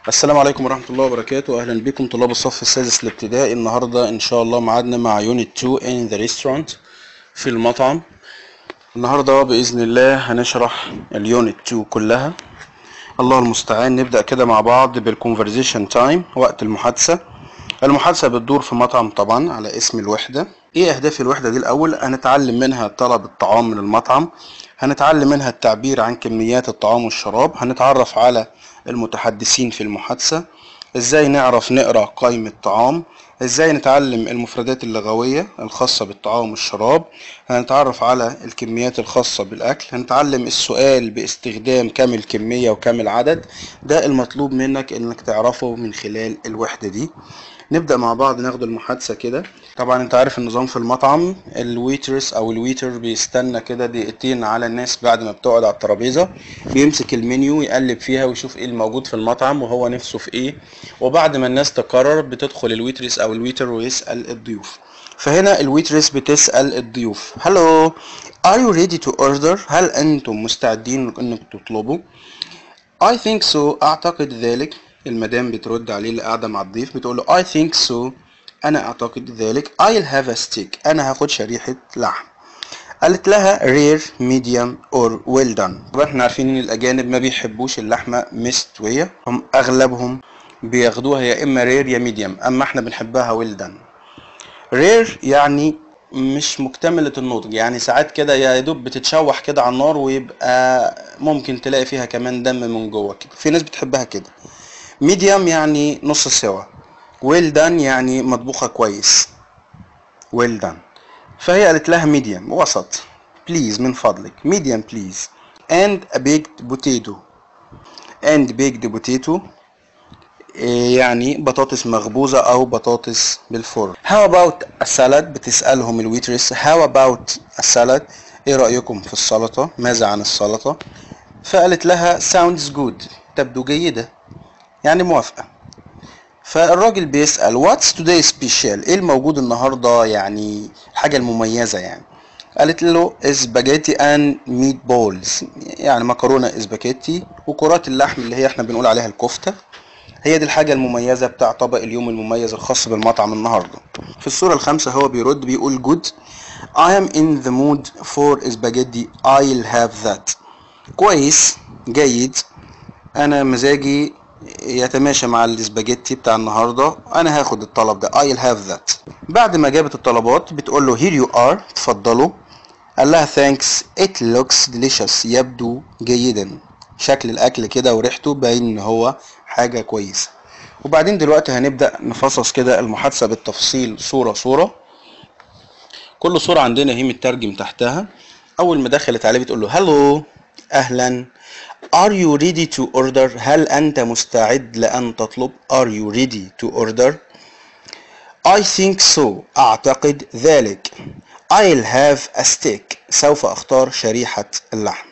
السلام عليكم ورحمة الله وبركاته أهلا بكم طلاب الصف السادس الابتدائي النهاردة إن شاء الله معادنا مع يونت 2 in the restaurant في المطعم النهاردة بإذن الله هنشرح اليونت 2 كلها الله المستعان نبدأ كده مع بعض بالconversation تايم وقت المحادثة المحادثة بتدور في مطعم طبعا على اسم الوحدة ايه اهداف الوحدة دي الاول هنتعلم منها طلب الطعام من المطعم هنتعلم منها التعبير عن كميات الطعام والشراب هنتعرف على المتحدثين في المحادثة ازاي نعرف نقرأ قائمة طعام ازاي نتعلم المفردات اللغوية الخاصة بالطعام والشراب هنتعرف على الكميات الخاصة بالاكل هنتعلم السؤال باستخدام كم الكمية وكم العدد ده المطلوب منك انك تعرفه من خلال الوحدة دي نبدأ مع بعض ناخد المحادثة كده طبعا انت عارف النظام في المطعم الويترس او الويتر بيستنى كده دقيقتين على الناس بعد ما بتقعد على الترابيزة بيمسك المنيو يقلب فيها ويشوف ايه الموجود في المطعم وهو نفسه في ايه وبعد ما الناس تقرر بتدخل الويترس او الويتر ويسأل الضيوف فهنا الويترس بتسأل الضيوف هلو are you ready to order هل انتم مستعدين انكم تطلبوا I think so اعتقد ذلك المدام بترد عليه اللي قاعدة مع الضيف بتقول له I think so أنا أعتقد ذلك I'll have a steak أنا هاخد شريحة لحم قالت لها rare medium or well done طبعا احنا عارفين ان الأجانب ما بيحبوش اللحمة مستوية هم أغلبهم بياخدوها يا إما rare يا medium أما احنا بنحبها well done rare يعني مش مكتملة النضج يعني ساعات كده يا دوب بتتشوح كده على النار ويبقى ممكن تلاقي فيها كمان دم من جوه كده في ناس بتحبها كده ميديوم يعني نص سوا ويل دان يعني مطبوخة كويس ويل دان فهي قالت لها ميديوم وسط بليز من فضلك ميديوم بليز and a baked potato and baked potato يعني بطاطس مخبوزة أو بطاطس بالفرن how about a salad بتسألهم الويترس how about a salad ايه رأيكم في السلطة ماذا عن السلطة فقالت لها sounds good تبدو جيدة يعني موافقة فالراجل بيسأل what's today special ايه الموجود النهاردة يعني الحاجة المميزة يعني قالت له سباجيتي ان ميت بولز يعني مكرونة اسباجيتي وكرات اللحم اللي هي احنا بنقول عليها الكفتة هي دي الحاجة المميزة بتاع طبق اليوم المميز الخاص بالمطعم النهاردة في الصورة الخامسة هو بيرد بيقول good I am in the mood for spaghetti I'll have that كويس جيد انا مزاجي يتماشى مع الاسباجيتي بتاع النهارده انا هاخد الطلب ده I'll have that بعد ما جابت الطلبات بتقول له here you are اتفضلوا قال لها thanks it looks delicious يبدو جيدا شكل الاكل كده وريحته باين ان هو حاجه كويسه وبعدين دلوقتي هنبدا نفصص كده المحادثه بالتفصيل صوره صوره كل صوره عندنا هي مترجم تحتها اول ما دخلت عليه بتقول له هلو اهلا Are you ready to order؟ هل أنت مستعد لأن تطلب؟ Are you ready to order؟ I think so. أعتقد ذلك. I'll have a steak. سوف أختار شريحة اللحم.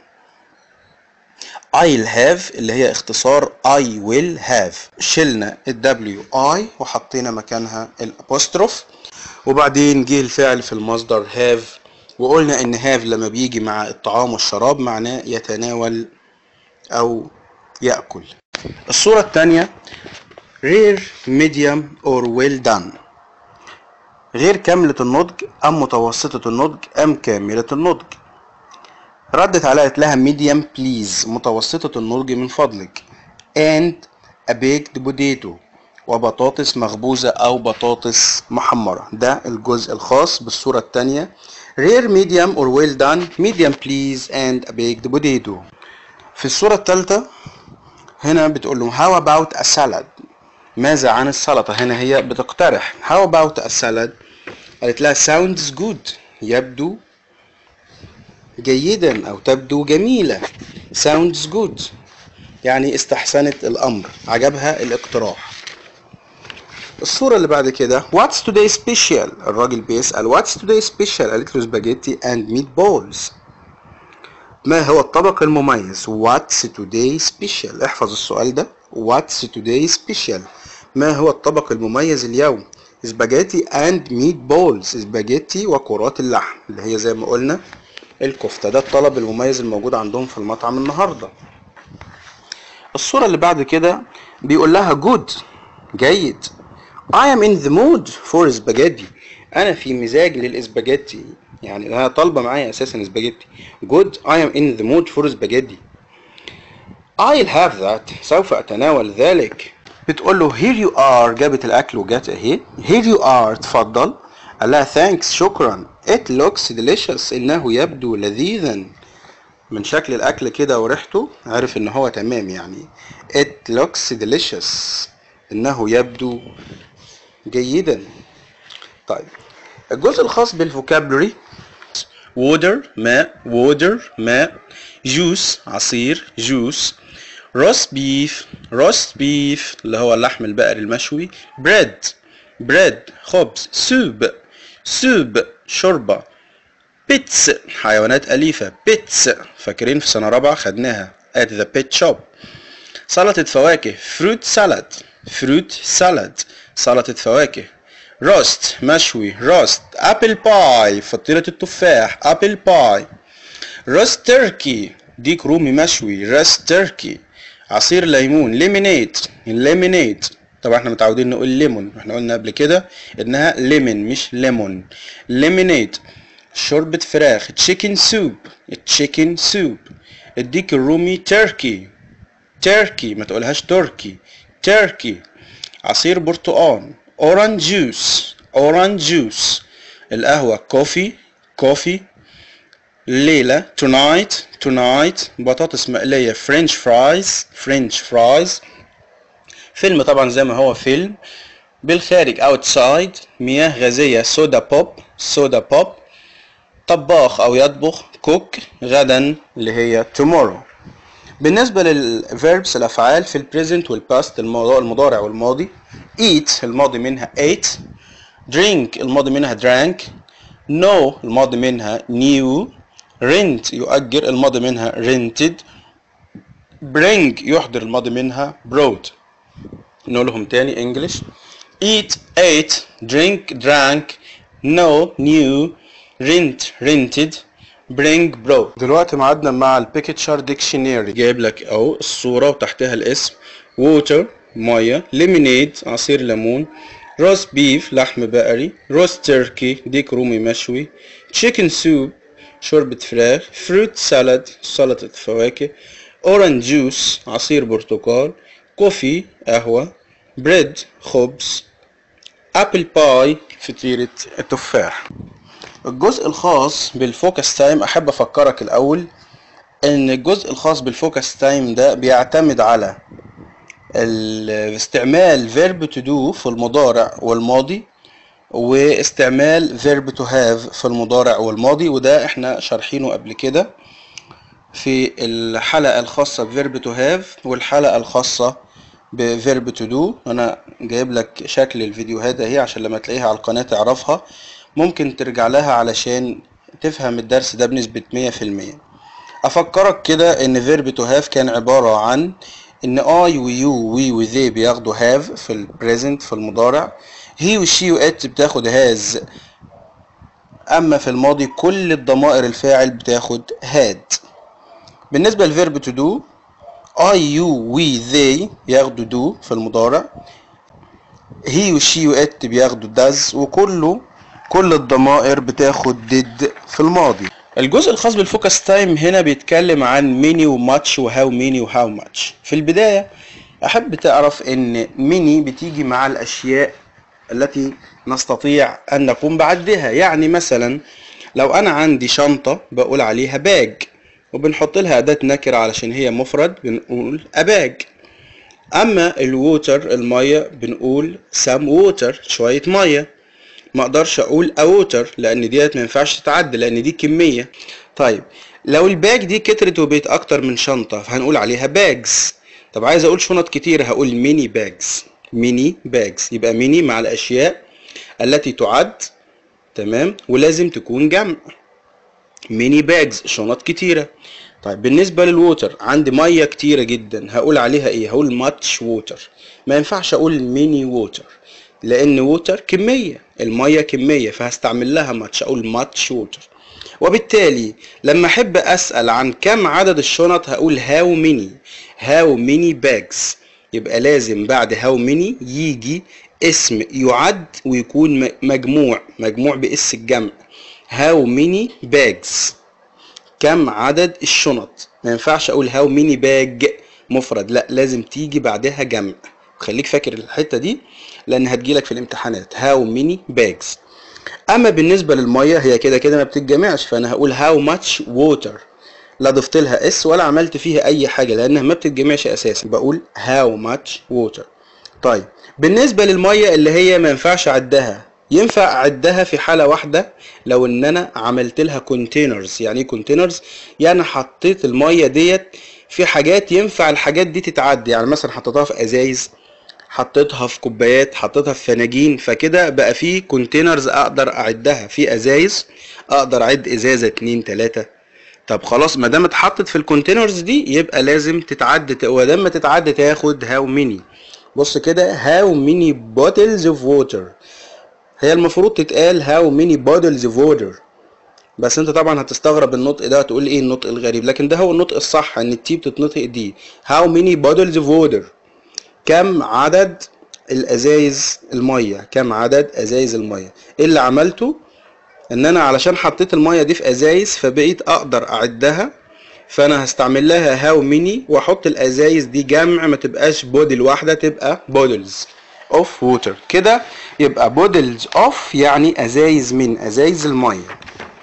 I'll have اللي هي اختصار I will have. شلنا ال WI وحطينا مكانها الابوستروف وبعدين جه الفعل في المصدر have وقلنا ان have لما بيجي مع الطعام والشراب معناه يتناول أو يأكل الصورة الثانية rare medium or well done غير كاملة النضج أم متوسطة النضج أم كاملة النضج ردت عليها قالت لها medium please متوسطة النضج من فضلك and a baked potato وبطاطس مخبوزة أو بطاطس محمرة ده الجزء الخاص بالصورة الثانية rare medium or well done medium please and a baked potato في الصورة الثالثة هنا بتقول له how about a salad ماذا عن السلطة هنا هي بتقترح how about a salad قالت لها sounds good يبدو جيدا أو تبدو جميلة sounds good يعني استحسنت الأمر عجبها الاقتراح الصورة اللي بعد كده what's today special الراجل بيسأل what's today special قالت له سباجيتي and meatballs ما هو الطبق المميز What's today special احفظ السؤال ده What's today special ما هو الطبق المميز اليوم سباجيتي and meatballs سباجيتي وكرات اللحم اللي هي زي ما قلنا الكفتة ده الطلب المميز الموجود عندهم في المطعم النهاردة الصورة اللي بعد كده بيقول لها good جيد I am in the mood for spaghetti أنا في مزاج للإسباجيتي يعني هي طالبة معايا أساسا سباجيتي good I am in the mood for spaghetti I'll have that سوف أتناول ذلك بتقول له here you are جابت الأكل وجات أهي here you are تفضل قال لها thanks شكرا it looks delicious إنه يبدو لذيذا من شكل الأكل كده وريحته عارف إن هو تمام يعني it looks delicious إنه يبدو جيدا طيب الجزء الخاص بالفوكابلري water ماء water ماء juice عصير juice roast beef roast beef اللي هو اللحم البقري المشوي bread bread خبز soup soup شوربة بيتس حيوانات أليفة بيتس فاكرين في سنة رابعة خدناها at the pet shop سلطة فواكه fruit salad fruit salad سلطة فواكه روست مشوي روست ابل باي فطيرة التفاح ابل باي روست تركي ديك رومي مشوي روست تركي عصير ليمون ليمونيد ليمونيد طبعا احنا متعودين نقول ليمون احنا قلنا قبل كده انها ليمون مش ليمون ليمونيد شوربة فراخ تشيكن سوب تشيكن سوب الديك الرومي تركي تركي ما تقولهاش تركي تركي عصير برتقال اورانج جوس اورانج جوس القهوة كوفي كوفي الليلة tonight tonight بطاطس مقلية فرنش فرايز فرنش فرايز فيلم طبعا زي ما هو فيلم بالخارج outside مياه غازية سودا بوب سودا بوب طباخ او يطبخ كوك غدا اللي هي tomorrow بالنسبة للverbs الافعال في البريزنت والباست المضارع والماضي eat الماضي منها ate drink الماضي منها drank know الماضي منها knew rent يؤجر الماضي منها rented bring يحضر الماضي منها brought نقولهم تاني English eat ate drink drank know knew rent rented bring brought دلوقتي معادنا مع البيكتشر ديكشنري جايب لك اهو الصورة وتحتها الاسم water مية lemonade عصير ليمون روست بيف لحم بقري روست تركي ديك رومي مشوي chicken soup شوربة فراخ فروت سالاد سلطة فواكه اورنج جوس عصير برتقال كوفي قهوة بريد خبز ابل باي فطيرة التفاح الجزء الخاص بالفوكس تايم احب افكرك الاول ان الجزء الخاص بالفوكس تايم ده بيعتمد على استعمال verb to do في المضارع والماضي واستعمال verb to have في المضارع والماضي وده احنا شارحينه قبل كده في الحلقة الخاصة ب verb to have والحلقة الخاصة ب verb to do انا جايب لك شكل الفيديوهات اهي عشان لما تلاقيها على القناة تعرفها ممكن ترجع لها علشان تفهم الدرس ده بنسبة 100% افكرك كده ان verb to have كان عبارة عن ان I و you و we و they بياخدوا have في البريزنت في المضارع he و she و it بتاخد has اما في الماضي كل الضمائر الفاعل بتاخد had بالنسبة للفيرب to do I you we they بياخدوا do في المضارع he و she و it بياخدوا does وكله كل الضمائر بتاخد did في الماضي الجزء الخاص بالفوكس تايم هنا بيتكلم عن ميني وماتش وهاو ميني وهاو ماتش في البداية أحب تعرف إن ميني بتيجي مع الأشياء التي نستطيع أن نقوم بعدها يعني مثلا لو أنا عندي شنطة بقول عليها باج وبنحط لها أداة نكرة علشان هي مفرد بنقول أباج أما الووتر المية بنقول سام ووتر شوية مية ما اقدرش اقول اوتر لان ديت ما ينفعش تتعدى لان دي كميه طيب لو الباج دي كترت وبقت اكتر من شنطه فهنقول عليها باجز طب عايز اقول شنط كتير هقول ميني باجز ميني باجز يبقى ميني مع الاشياء التي تعد تمام ولازم تكون جمع ميني باجز شنط كتيره طيب بالنسبه للووتر عندي ميه كتيره جدا هقول عليها ايه هقول ماتش ووتر ما ينفعش اقول ميني ووتر لان ووتر كميه الميه كميه فهستعمل لها ماتش اقول ماتش ووتر وبالتالي لما احب اسال عن كم عدد الشنط هقول هاو ميني how many bags يبقى لازم بعد how many يجي اسم يعد ويكون م- مجموع مجموع باسم الجمع how many bags كم عدد الشنط ما ينفعش اقول how many bag مفرد لا لازم تيجي بعدها جمع خليك فاكر الحتة دي لان هتجيلك في الامتحانات how many bags اما بالنسبة للمية هي كده كده ما بتتجمعش فانا هقول how much water لا ضفت لها اس ولا عملت فيها اي حاجة لانها ما بتتجمعش اساسا بقول how much water طيب بالنسبة للمية اللي هي ما ينفعش اعدها ينفع اعدها في حالة واحدة لو ان انا عملت لها كونتينرز يعني ايه كونتينرز يعني حطيت المية ديت في حاجات ينفع الحاجات دي تتعد يعني مثلا حطيتها في ازايز حطيتها في كوبايات حطيتها في فناجين فكده بقى في كونتينرز اقدر اعدها في ازايز اقدر اعد ازازة اتنين تلاتة طب خلاص ما دام اتحطت في الكونتينرز دي يبقى لازم تتعد ودام ما تتعد تاخد هاو ميني بص كده هاو ميني bottles اوف ووتر هي المفروض تتقال هاو ميني bottles اوف ووتر بس انت طبعا هتستغرب النطق ده هتقول ايه النطق الغريب لكن ده هو النطق الصح ان التي بتتنطق دي هاو ميني bottles اوف ووتر كم عدد الازايز الميه كم عدد ازايز الميه ايه اللي عملته ان انا علشان حطيت الميه دي في ازايز فبقيت اقدر اعدها فانا هستعمل لها هاو ميني واحط الازايز دي جمع ما تبقاش بودل واحده تبقى بودلز اوف ووتر كده يبقى بودلز اوف يعني ازايز من ازايز الميه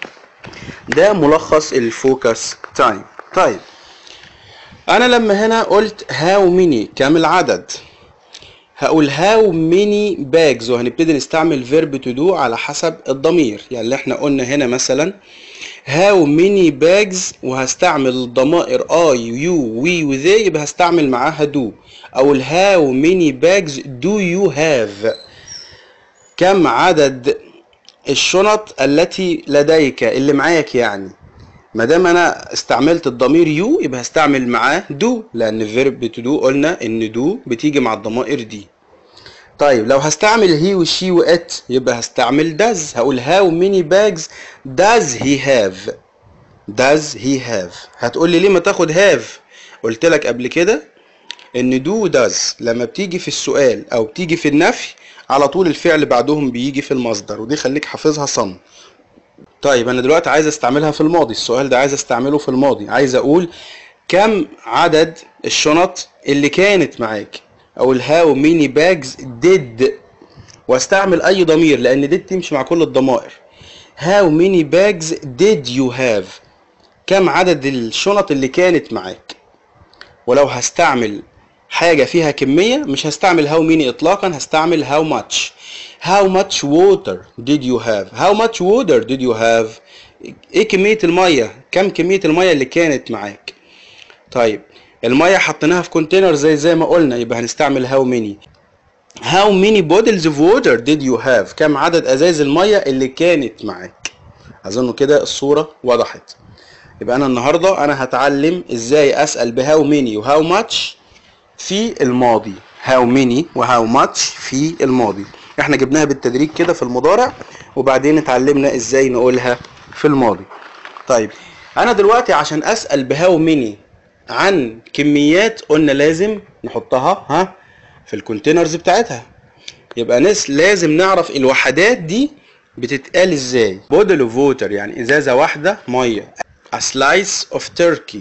ده ملخص الفوكس تايم طيب انا لما هنا قلت هاو ميني كام العدد هقول هاو ميني باجز وهنبتدي نستعمل فيرب تو دو على حسب الضمير يعني اللي احنا قلنا هنا مثلا هاو ميني باجز وهستعمل الضمائر اي يو وي وذي يبقى هستعمل معاها دو او هاو ميني باجز دو يو هاف كم عدد الشنط التي لديك اللي معاك يعني ما دام انا استعملت الضمير يو يبقى هستعمل معاه دو لان الفيرب تو دو قلنا ان دو بتيجي مع الضمائر دي طيب لو هستعمل هي وشي وات يبقى هستعمل does هقول how many bags does he have does he have هتقول لي ليه ما تاخد have قلت لك قبل كده ان do does لما بتيجي في السؤال او بتيجي في النفي على طول الفعل بعدهم بيجي في المصدر ودي خليك حافظها صم طيب انا دلوقتي عايز استعملها في الماضي السؤال ده عايز استعمله في الماضي عايز اقول كم عدد الشنط اللي كانت معاك او الهاو ميني باجز ديد واستعمل اي ضمير لان ديد تمشي مع كل الضمائر هاو ميني باجز ديد يو هاف كم عدد الشنط اللي كانت معاك ولو هستعمل حاجة فيها كمية مش هستعمل how many إطلاقا هستعمل how much how much water did you have how much water did you have ايه كمية المية كم كمية المية اللي كانت معاك طيب المية حطيناها في كونتينر زي زي ما قلنا يبقى هنستعمل how many how many bottles of water did you have كم عدد ازايز المية اللي كانت معاك اظن كده الصورة وضحت يبقى انا النهاردة انا هتعلم ازاي اسأل بهاو ميني وهاو ماتش في الماضي هاو ميني وهاو ماتش في الماضي احنا جبناها بالتدريج كده في المضارع وبعدين اتعلمنا ازاي نقولها في الماضي طيب انا دلوقتي عشان اسال بهاو ميني عن كميات قلنا لازم نحطها ها في الكونتينرز بتاعتها يبقى ناس لازم نعرف الوحدات دي بتتقال ازاي بودل اوف ووتر يعني ازازه واحده ميه a slice of turkey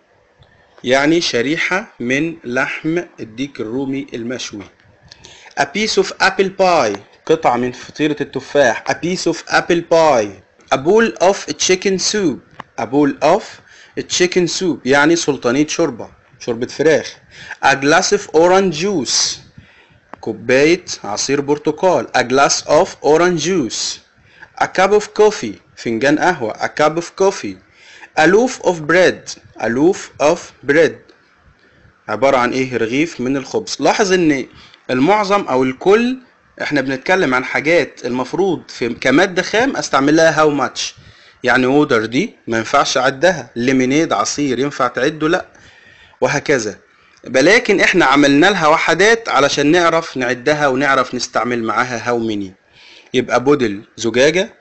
يعني شريحة من لحم الديك الرومي المشوي a piece of apple pie قطعة من فطيرة التفاح a piece of apple pie a bowl of chicken soup a bowl of chicken soup يعني سلطانية شوربة شوربة فراخ a glass of orange juice كوباية عصير برتقال a glass of orange juice a cup of coffee فنجان قهوة a cup of coffee a loaf of bread a loaf of bread عبارة عن ايه رغيف من الخبز لاحظ ان المعظم او الكل احنا بنتكلم عن حاجات المفروض في كمادة خام استعمل لها هاو ماتش يعني وودر دي ما ينفعش اعدها ليمينيد عصير ينفع تعده لا وهكذا لكن احنا عملنا لها وحدات علشان نعرف نعدها ونعرف نستعمل معاها هاو ميني يبقى بودل زجاجة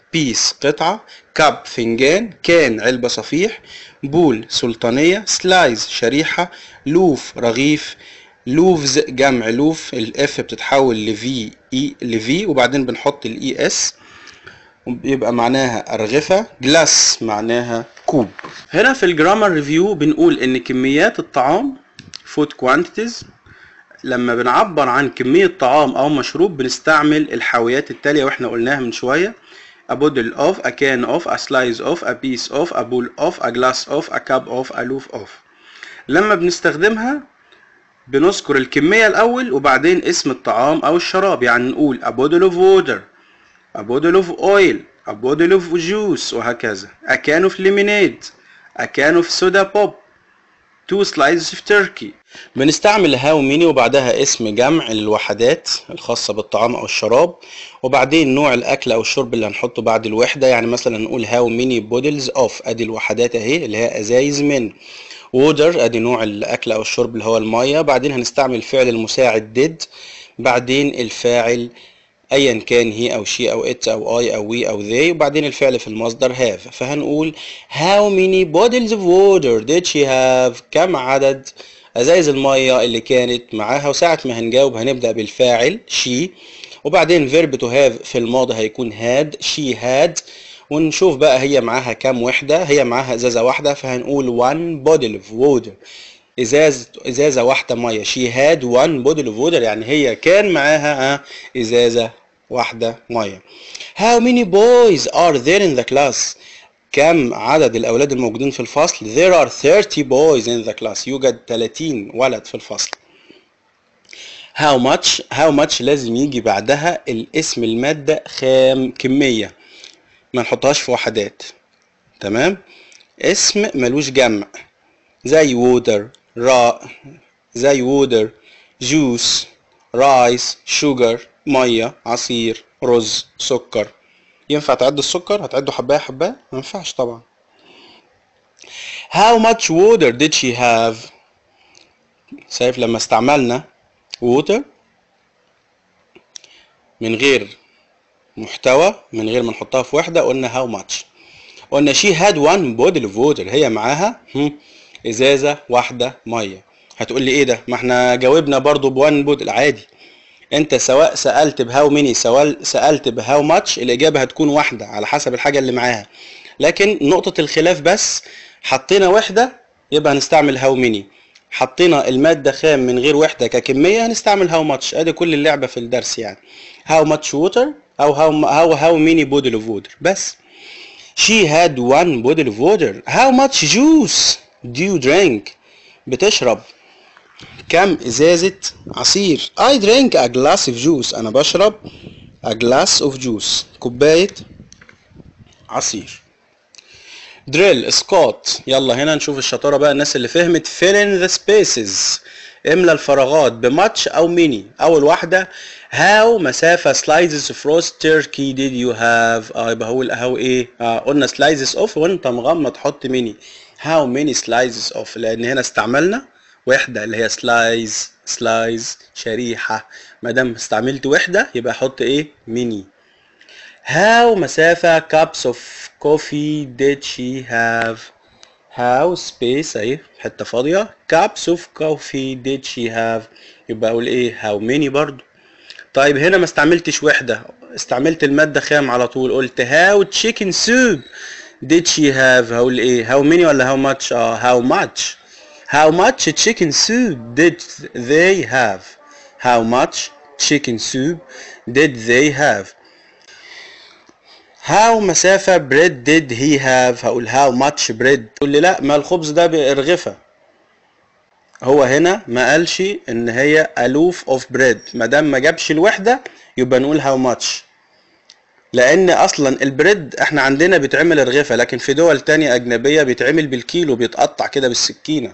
بيس قطعة كاب فنجان كان علبة صفيح بول سلطانية سلايز شريحة لوف رغيف لوفز جمع لوف الاف بتتحول لفي اي لفي وبعدين بنحط الاي اس يبقى معناها أرغفة جلاس معناها كوب هنا في الجرامر ريفيو بنقول إن كميات الطعام food quantities لما بنعبر عن كمية طعام أو مشروب بنستعمل الحاويات التالية وإحنا قلناها من شوية a bottle of, a can of, a slice of, a piece of, a bowl of, a glass of, a cup of, a loaf of لما بنستخدمها بنذكر الكمية الأول وبعدين اسم الطعام أو الشراب يعني نقول a bottle of water a bottle of oil a bottle of juice وهكذا a can of lemonade a can of soda pop two slices of turkey بنستعمل هاو ميني وبعدها اسم جمع للوحدات الخاصة بالطعام أو الشراب وبعدين نوع الأكل أو الشرب اللي هنحطه بعد الوحدة يعني مثلا نقول هاو ميني بودلز أوف أدي الوحدات أهي اللي هي أزايز من وودر أدي نوع الأكل أو الشرب اللي هو المية بعدين هنستعمل الفعل المساعد ديد بعدين الفاعل ايا كان هي او شي او ات او اي او وي او they وبعدين الفعل في المصدر have فهنقول how many bottles of water did she have كم عدد ازايز المية اللي كانت معاها وساعة ما هنجاوب هنبدأ بالفاعل she وبعدين verb to have في الماضي هيكون had she had ونشوف بقى هي معاها كام وحدة هي معاها ازازة واحدة فهنقول one bottle of water ازازه ازازه واحده ميه شي هاد وان بودل اوف ووتر يعني هي كان معاها اه ازازه واحده ميه how many boys are there in the class كم عدد الاولاد الموجودين في الفصل there are 30 boys in the class يوجد 30 ولد في الفصل how much how much لازم يجي بعدها الاسم الماده خام كميه ما نحطهاش في وحدات تمام اسم ملوش جمع زي وودر راء زي وودر جوس رايس شوجر ميه عصير رز سكر ينفع تعد السكر هتعده حبايه حبايه ما ينفعش طبعا how much water did she have شايف لما استعملنا water من غير محتوى من غير ما نحطها في وحده قلنا how much قلنا she had one bottle of water هي معاها هم، ازازه واحده ميه هتقول لي ايه ده ما احنا جاوبنا برضو بوان بودل عادي انت سواء سالت بهاو ميني سواء سالت بهاو ماتش الاجابه هتكون واحده على حسب الحاجه اللي معاها لكن نقطه الخلاف بس حطينا وحده يبقى هنستعمل هاو ميني حطينا الماده خام من غير وحده ككميه هنستعمل هاو ماتش ادي كل اللعبه في الدرس يعني هاو ماتش ووتر او هاو هاو هاو ميني بودل اوف ووتر بس She had one bottle of water. How much juice do you drink? بتشرب كم إزازة عصير؟ I drink a glass of juice. أنا بشرب a glass of juice. كوباية عصير. دريل اسقاط يلا هنا نشوف الشطارة بقى الناس اللي فهمت fill in the spaces املى الفراغات بماتش او ميني اول واحدة how مسافة slices of roast turkey did you have اه يبقى هقول how ايه آه قلنا slices of وانت مغمض حط ميني how many slices of لان هنا استعملنا وحدة اللي هي slice slice شريحة ما دام استعملت وحدة يبقى احط ايه ميني how مسافة cups of coffee did she have how space اهي حتة فاضية cups of coffee did she have يبقى اقول ايه how many برضو طيب هنا ما استعملتش وحدة استعملت المادة خام على طول قلت how chicken soup did she have هقول ايه how many ولا how much اه how much how much chicken soup did they have how much chicken soup did they have how مسافة bread did he have هقول how much bread تقول لي لا ما الخبز ده بأرغفة هو هنا ما قالش ان هي ألوف of bread ما دام ما جابش الوحدة يبقى نقول how much لان اصلا البريد احنا عندنا بيتعمل ارغفة لكن في دول تانية اجنبية بيتعمل بالكيلو بيتقطع كده بالسكينة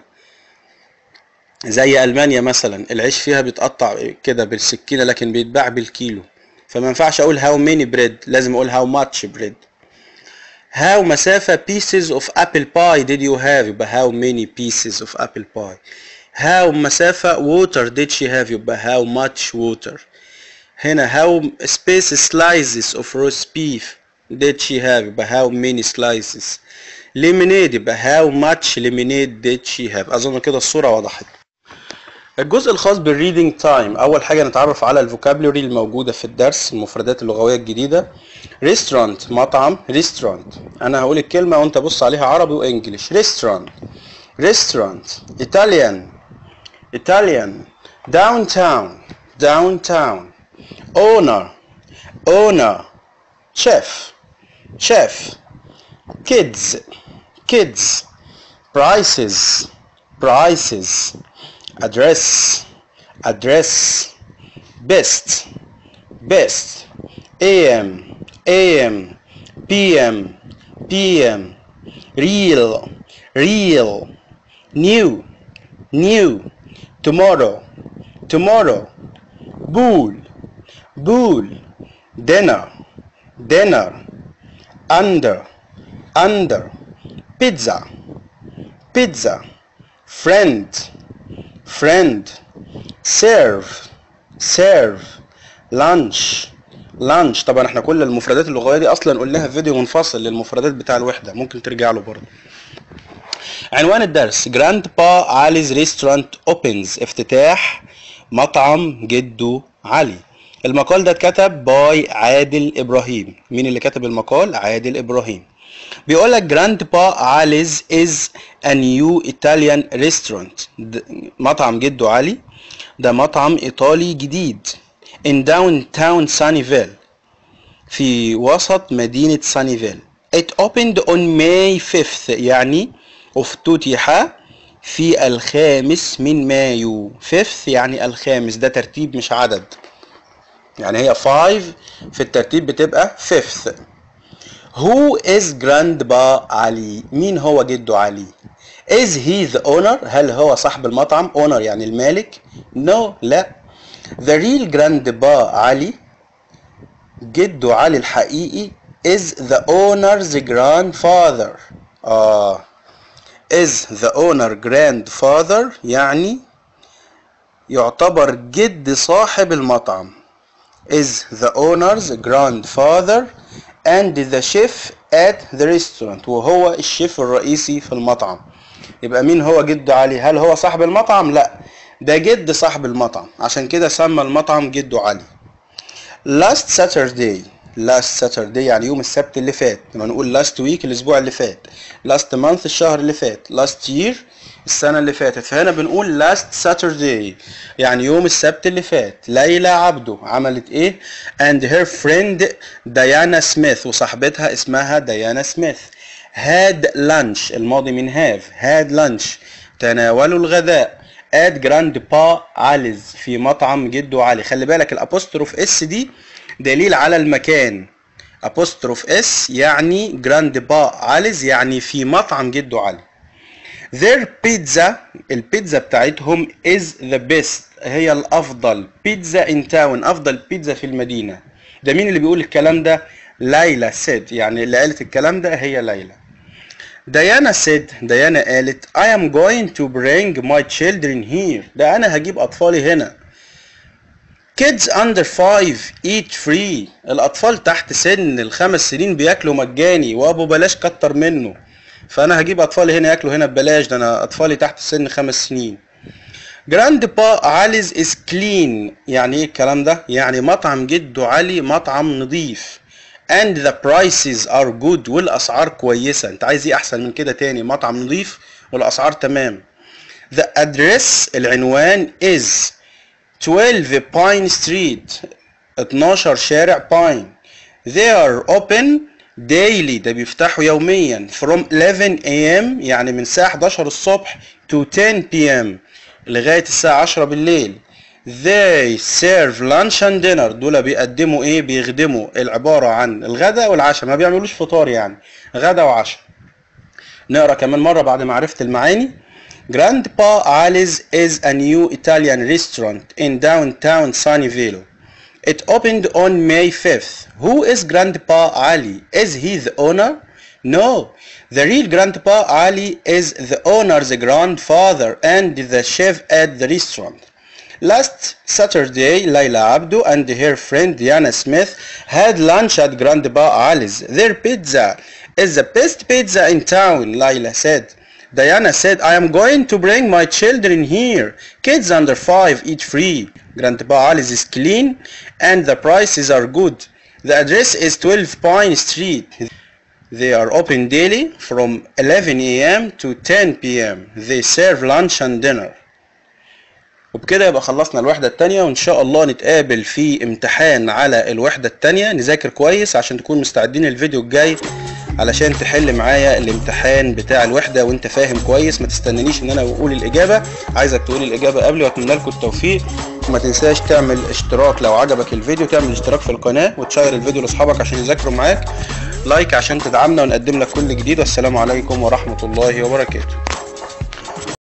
زي المانيا مثلا العيش فيها بيتقطع كده بالسكينة لكن بيتباع بالكيلو فما ينفعش اقول how many bread لازم اقول how much bread how مسافة pieces of apple pie did you have يبقى how many pieces of apple pie how مسافة water did she have يبقى how much water هنا how space slices of roast beef did she have يبقى how many slices lemonade يبقى how much lemonade did she have اظن كده الصورة وضحت الجزء الخاص بالريدنج تايم اول حاجه نتعرف على الفوكابلري الموجوده في الدرس المفردات اللغويه الجديده ريستورانت مطعم ريستورانت انا هقول الكلمه وانت بص عليها عربي وانجليش ريستورانت ريستورانت ايطاليان ايطاليان داون تاون داون تاون اونر اونر شيف شيف kids kids prices prices address address best best am am pm pm real real new new tomorrow tomorrow bull bull dinner dinner under under pizza pizza friend friend serve serve lunch lunch طبعا احنا كل المفردات اللغويه دي اصلا قلناها في فيديو منفصل للمفردات بتاع الوحده ممكن ترجع له برضه عنوان الدرس جراند با عليز ريستورانت اوبنز افتتاح مطعم جدو علي المقال ده اتكتب باي عادل ابراهيم مين اللي كتب المقال عادل ابراهيم بيقول لك جراند با عليز از ا نيو ايطاليان ريستورانت مطعم جدو علي ده مطعم ايطالي جديد in downtown Sunnyvale في وسط مدينة سانيفيل it opened on May 5th يعني افتتح في الخامس من مايو 5th يعني الخامس ده ترتيب مش عدد يعني هي 5 في الترتيب بتبقى 5th Who is Grandpa علي؟ مين هو جدو علي؟ Is he the owner؟ هل هو صاحب المطعم؟ owner يعني المالك؟ No لا The real Grandpa علي جدو علي الحقيقي is the owner's grandfather آه is the owner grandfather يعني يعتبر جد صاحب المطعم is the owner's grandfather and the chef at the restaurant وهو الشيف الرئيسي في المطعم يبقى مين هو جد علي هل هو صاحب المطعم لا ده جد صاحب المطعم عشان كده سمى المطعم جدو علي last Saturday last Saturday يعني يوم السبت اللي فات لما نقول last week الاسبوع اللي فات last month الشهر اللي فات last year السنة اللي فاتت فهنا بنقول last Saturday يعني يوم السبت اللي فات ليلى عبده عملت ايه and her friend ديانا سميث وصاحبتها اسمها ديانا سميث had lunch الماضي من have had lunch تناولوا الغداء at جراند عليز في مطعم جدو علي خلي بالك الابوستروف اس دي دليل على المكان ابوستروف اس يعني جراند با عليز يعني في مطعم جدو علي their pizza البيتزا بتاعتهم is the best هي الافضل بيتزا in town افضل بيتزا في المدينه ده مين اللي بيقول الكلام ده ليلى said يعني اللي قالت الكلام ده هي ليلى ديانا said ديانا قالت I am going to bring my children here ده أنا هجيب أطفالي هنا Kids under 5 eat free الأطفال تحت سن الخمس سنين بياكلوا مجاني وأبو بلاش كتر منه فأنا هجيب أطفالي هنا ياكلوا هنا ببلاش ده أنا أطفالي تحت سن خمس سنين جراند با عليز is clean يعني إيه الكلام ده؟ يعني مطعم جدو علي مطعم نظيف and the prices are good والاسعار كويسه انت عايز ايه احسن من كده تاني مطعم نظيف والاسعار تمام the address العنوان is 12 Pine Street 12 شارع باين they are open daily ده بيفتحوا يوميا from 11 am يعني من الساعة 11 الصبح to 10 pm لغاية الساعة 10 بالليل they serve lunch and dinner دول بيقدموا ايه بيخدموا العبارة عن الغداء والعشاء ما بيعملوش فطار يعني غدا وعشاء نقرا كمان مرة بعد ما عرفت المعاني Grandpa Ali's is a new Italian restaurant in downtown Sunnyvale. It opened on May 5th. Who is Grandpa Ali? Is he the owner? No. The real Grandpa Ali is the owner's grandfather and the chef at the restaurant. Last Saturday, Layla Abdu and her friend Diana Smith had lunch at Grandpa Ali's. Their pizza is the best pizza in town, Layla said. Diana said, I am going to bring my children here. Kids under 5 eat free. Grandpa Ali's is clean and the prices are good. The address is 12 Pine Street. They are open daily from 11 a.m. to 10 p.m. They serve lunch and dinner. وبكده يبقى خلصنا الوحدة التانية وإن شاء الله نتقابل في امتحان على الوحدة التانية نذاكر كويس عشان تكون مستعدين الفيديو الجاي علشان تحل معايا الامتحان بتاع الوحدة وانت فاهم كويس ما تستنانيش ان انا اقول الاجابة عايزك تقول الاجابة قبلي واتمنى لكم التوفيق وما تنساش تعمل اشتراك لو عجبك الفيديو تعمل اشتراك في القناة وتشير الفيديو لاصحابك عشان يذاكروا معاك لايك عشان تدعمنا ونقدم لك كل جديد والسلام عليكم ورحمة الله وبركاته